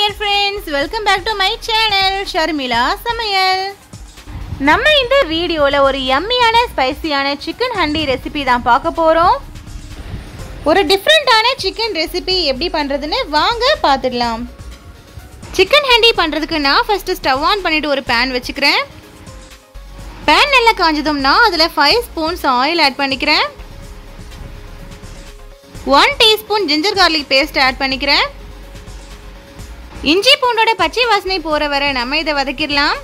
dear friends welcome back to my channel Sharmila சமையல் நம்ம இந்த வீடியோவில் ஒரு யம்மியான ஸ்பைசியான சிக்கன் ஹண்டி ரெசிபி தான் பார்க்க போகிறோம் ஒரு டிஃப்ரெண்ட்டான சிக்கன் ரெசிபி எப்படி பண்ணுறதுன்னு வாங்க பார்த்துடலாம் சிக்கன் ஹண்டி பண்ணுறதுக்கு நான் ஃபஸ்ட்டு ஸ்டவ் ஆன் பண்ணிவிட்டு ஒரு பேன் வச்சுக்கிறேன் பேன் நல்லா காஞ்சதும்னா அதில் ஃபைவ் ஸ்பூன்ஸ் ஆயில் ஆட் பண்ணிக்கிறேன் one teaspoon ginger garlic paste add பண்ணிக்கிறேன் இஞ்சி பூண்டோட பச்சை வாசனை போற வரை நம்ம இதை வதக்கிடலாம்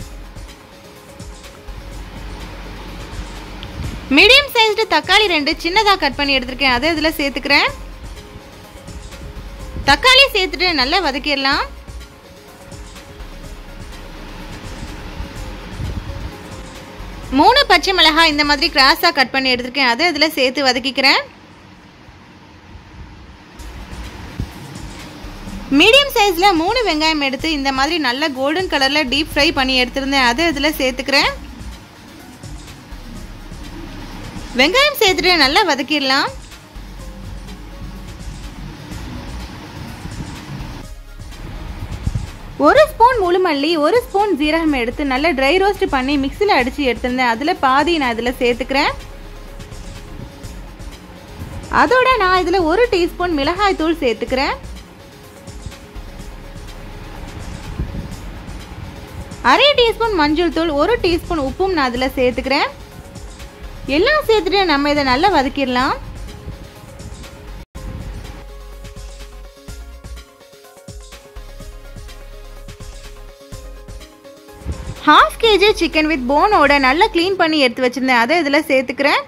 மீடியம் சைஸ்டு தக்காளி ரெண்டு சின்னதாக கட் பண்ணி எடுத்திருக்கேன் அதை இதில் சேர்த்துக்கிறேன் தக்காளி சேர்த்துட்டு நல்லா வதக்கிடலாம் மூணு பச்சை மிளகாய் இந்த மாதிரி கிராஸாக கட் பண்ணி எடுத்திருக்கேன் அதை இதில் சேர்த்து வதக்கிக்கிறேன் மீடியம் சைஸில் மூணு வெங்காயம் எடுத்து இந்த மாதிரி நல்ல கோல்டன் கலரில் டீப் ஃப்ரை பண்ணி எடுத்திருந்தேன் அதை இதில் சேர்த்துக்கிறேன் வெங்காயம் சேர்த்துட்டு நல்லா வதக்கிடலாம் ஒரு ஸ்பூன் முழுமல்லி ஒரு ஸ்பூன் ஜீரகம் எடுத்து நல்லா ட்ரை ரோஸ்ட் பண்ணி மிக்சியில் அடித்து எடுத்திருந்தேன் அதில் பாதி நான் இதில் சேர்த்துக்கிறேன் அதோட நான் இதில் ஒரு டீஸ்பூன் மிளகாய் தூள் சேர்த்துக்கிறேன் அரை டீஸ்பூன் மஞ்சள் தூள் ஒரு டீஸ்பூன் உப்பும் நான் அதில் சேர்த்துக்கிறேன் எல்லாம் சேர்த்துட்டு நம்ம இதை நல்லா வதக்கிடலாம் ஹாஃப் கேஜி சிக்கன் வித் போனோட நல்லா க்ளீன் பண்ணி எடுத்து வச்சிருந்தேன் அதை இதில் சேர்த்துக்கிறேன்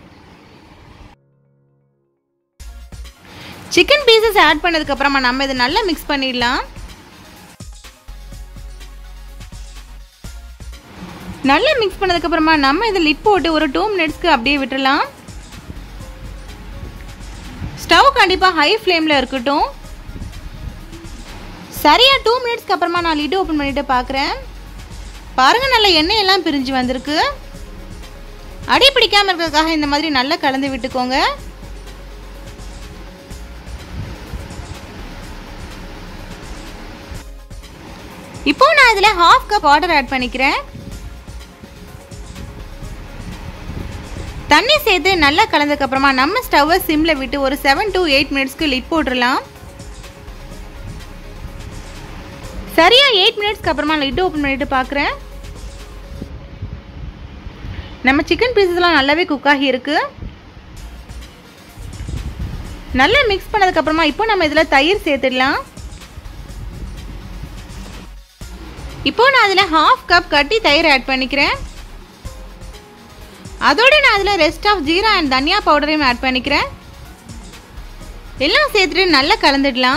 சிக்கன் பீசஸ் ஆட் பண்ணதுக்கப்புறமா நம்ம இதை நல்லா மிக்ஸ் பண்ணிடலாம் நல்லா மிக்ஸ் பண்ணதுக்கப்புறமா நம்ம இதை லிட் போட்டு ஒரு டூ மினிட்ஸ்க்கு அப்படியே விட்டுடலாம் ஸ்டவ் கண்டிப்பாக ஹை ஃப்ளேமில் இருக்கட்டும் சரியாக டூ மினிட்ஸ்க்கு அப்புறமா நான் லிட் ஓப்பன் பண்ணிட்டு பார்க்குறேன் பாருங்கள் நல்ல எண்ணெய் எல்லாம் பிரிஞ்சு வந்திருக்கு அடி பிடிக்காமல் இருக்கிறதுக்காக இந்த மாதிரி நல்லா கலந்து விட்டுக்கோங்க இப்போ நான் இதில் ஹாஃப் கப் வாட்டர் ஆட் பண்ணிக்கிறேன் தண்ணி சேர்த்து நல்லா கலந்ததுக்கப்புறமா நம்ம ஸ்டவ்வை சிம்மில் விட்டு ஒரு செவன் டு எயிட் மினிட்ஸ்க்கு லிட் போட்டுடலாம் சரியாக எயிட் மினிட்ஸ்க்கு அப்புறமா லிட் ஓப்பன் பண்ணிட்டு பார்க்குறேன் நம்ம சிக்கன் பீசஸ்லாம் நல்லாவே குக் ஆகி இருக்கு நல்லா மிக்ஸ் பண்ணதுக்கப்புறமா இப்போ நம்ம இதில் தயிர் சேர்த்துடலாம் இப்போ நான் அதில் ஹாஃப் கப் கட்டி தயிர் ஆட் பண்ணிக்கிறேன் அதோட நான் அதில் ரெஸ்ட் ஆஃப் ஜீரா அண்ட் தனியா பவுடரையும் ஆட் பண்ணிக்கிறேன் எல்லாம் சேர்த்துட்டு நல்லா கலந்துடலாம்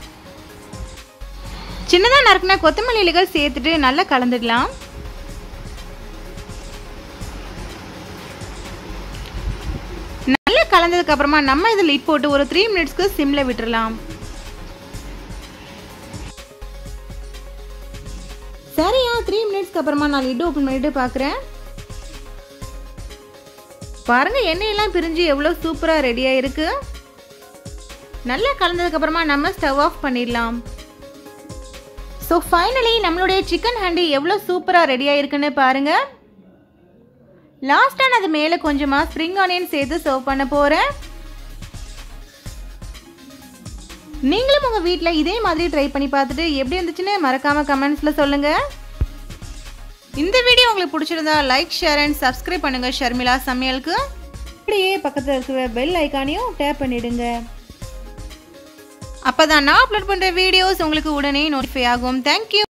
சின்னதாக நறுக்கின கொத்தமல்லி இலைகள் சேர்த்துட்டு நல்லா கலந்துடலாம் நல்லா கலந்ததுக்கு அப்புறமா நம்ம இதில் லிட் போட்டு ஒரு த்ரீ மினிட்ஸ்க்கு சிம்ல விட்டுறலாம் சரியா த்ரீ மினிட்ஸ்க்கு அப்புறமா நான் லிட் ஓப்பன் பண்ணிட்டு பார்க்குறேன் பாருங்க எண்ணெயெல்லாம் பிரிஞ்சு எவ்வளோ சூப்பராக ரெடியாக இருக்கு நல்லா கலந்ததுக்கப்புறமா நம்ம ஸ்டவ் ஆஃப் பண்ணிடலாம் ஸோ ஃபைனலி நம்மளுடைய சிக்கன் ஹண்டி எவ்வளோ சூப்பராக ரெடியாக இருக்குன்னு பாருங்க லாஸ்ட்டாக நான் அது மேலே கொஞ்சமாக ஸ்ப்ரிங் ஆனியன் சேர்த்து சர்வ் பண்ண போகிறேன் நீங்களும் உங்கள் வீட்டில் இதே மாதிரி ட்ரை பண்ணி பார்த்துட்டு எப்படி இருந்துச்சுன்னு மறக்காமல் கமெண்ட்ஸில் சொல்லுங்கள் இந்த வீடியோ உங்களுக்கு பிடிச்சிருந்தா லைக் ஷேர் அண்ட் சப்ஸ்கிரைப் பண்ணுங்க ஷர்மிளா சமையலுக்கு அப்படியே பக்கத்தில் இருக்கிற பெல் ஐக்கானையும் டேப் பண்ணிடுங்க அப்பதான் நான் அப்லோட் பண்ற வீடியோஸ் உங்களுக்கு உடனே நோட்டிஃபை ஆகும் தேங்க்யூ